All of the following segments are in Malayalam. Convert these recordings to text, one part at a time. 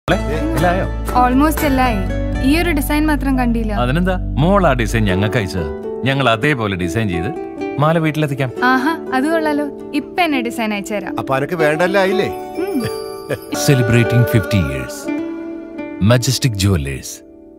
മോളെ, ഇല്ലായോ ഓൾമോസ്റ്റ് എല്ലായി ഈ ഒരു ഡിസൈൻ മാത്രം കണ്ടില്ല അതിനെന്താ മോൾ ആ ഡിസൈൻ ഞങ്ങൾക്ക് അയച്ചത് ഞങ്ങൾ അതേപോലെ ഡിസൈൻ ചെയ്ത് മാല വീട്ടിലെത്തിക്കാം ആഹാ അത് കൊള്ളാലോ ഇപ്പൊ എന്നെ ഡിസൈൻ അയച്ചുതരാം അപ്പൊ അനക്ക് വേണ്ടല്ല ആയില്ലേ ഉം. Celebrating fifty years Majestic Jewellers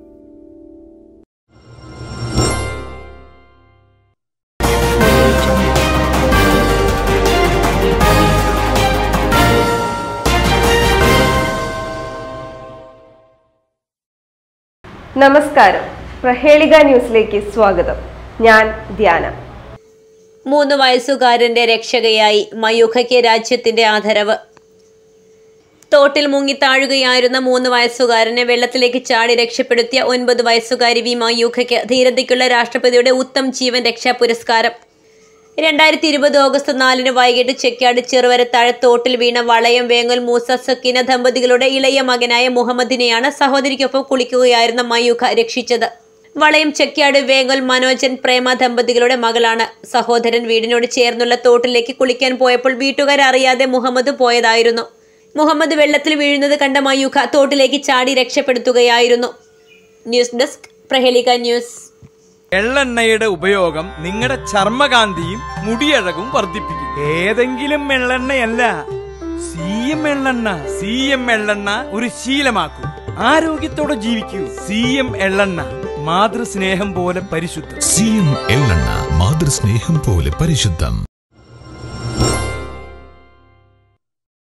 നമസ്കാരം പ്രഹേളിക ന്യൂസിലേക്ക് സ്വാഗതം ഞാൻ ധ്യാന മൂന്ന് വയസ്സുകാരന്റെ രക്ഷകയായി മയൂഖയ്ക്ക് രാജ്യത്തിന്റെ ആദരവ് തോട്ടിൽ മുങ്ങി താഴുകയായിരുന്ന മൂന്ന് വയസ്സുകാരനെ വെള്ളത്തിലേക്ക് ചാടി രക്ഷപ്പെടുത്തിയ ഒൻപത് വയസ്സുകാരി വി മയൂഖയ്ക്ക് ധീരതയ്ക്കുള്ള രാഷ്ട്രപതിയുടെ ഉത്തം ജീവൻ രക്ഷാ പുരസ്കാരം രണ്ടായിരത്തി ഇരുപത് ഓഗസ്റ്റ് നാലിന് വൈകിട്ട് ചെക്കാട് ചെറുവരത്താഴ തോട്ടിൽ വീണ വളയം വേങ്ങൽ മൂസ സക്കീന ദമ്പതികളുടെ ഇളയ മകനായ മുഹമ്മദിനെയാണ് സഹോദരിക്കൊപ്പം കുളിക്കുകയായിരുന്ന മയൂഖ രക്ഷിച്ചത് വളയം ചെക്കാട് വേങ്ങൽ മനോജൻ പ്രേമ ദമ്പതികളുടെ മകളാണ് സഹോദരൻ വീടിനോട് ചേർന്നുള്ള തോട്ടിലേക്ക് കുളിക്കാൻ പോയപ്പോൾ വീട്ടുകാർ അറിയാതെ മുഹമ്മദ് പോയതായിരുന്നു മുഹമ്മദ് വെള്ളത്തിൽ വീഴുന്നത് കണ്ട മയൂഖ തോട്ടിലേക്ക് ചാടി രക്ഷപ്പെടുത്തുകയായിരുന്നു ന്യൂസ് ഡെസ്ക് പ്രഹേളിക ന്യൂസ് എള്ളെണ്ണയുടെ ഉപയോഗം നിങ്ങളുടെ ചർമ്മകാന്തിയും മുടിയഴകും വർദ്ധിപ്പിക്കും ഏതെങ്കിലും എള്ളെണ്ണയല്ല സി എം എള്ളെണ്ണ സി എം എള്ളെണ്ണ ഒരു ശീലമാക്കൂ ആരോഗ്യത്തോടെ ജീവിക്കൂ സി എം എള്ളെണ്ണ മാതൃസ്നേഹം പോലെ പരിശുദ്ധം സി എം എള്ളെണ്ണ മാതൃസ്നേഹം പോലെ പരിശുദ്ധം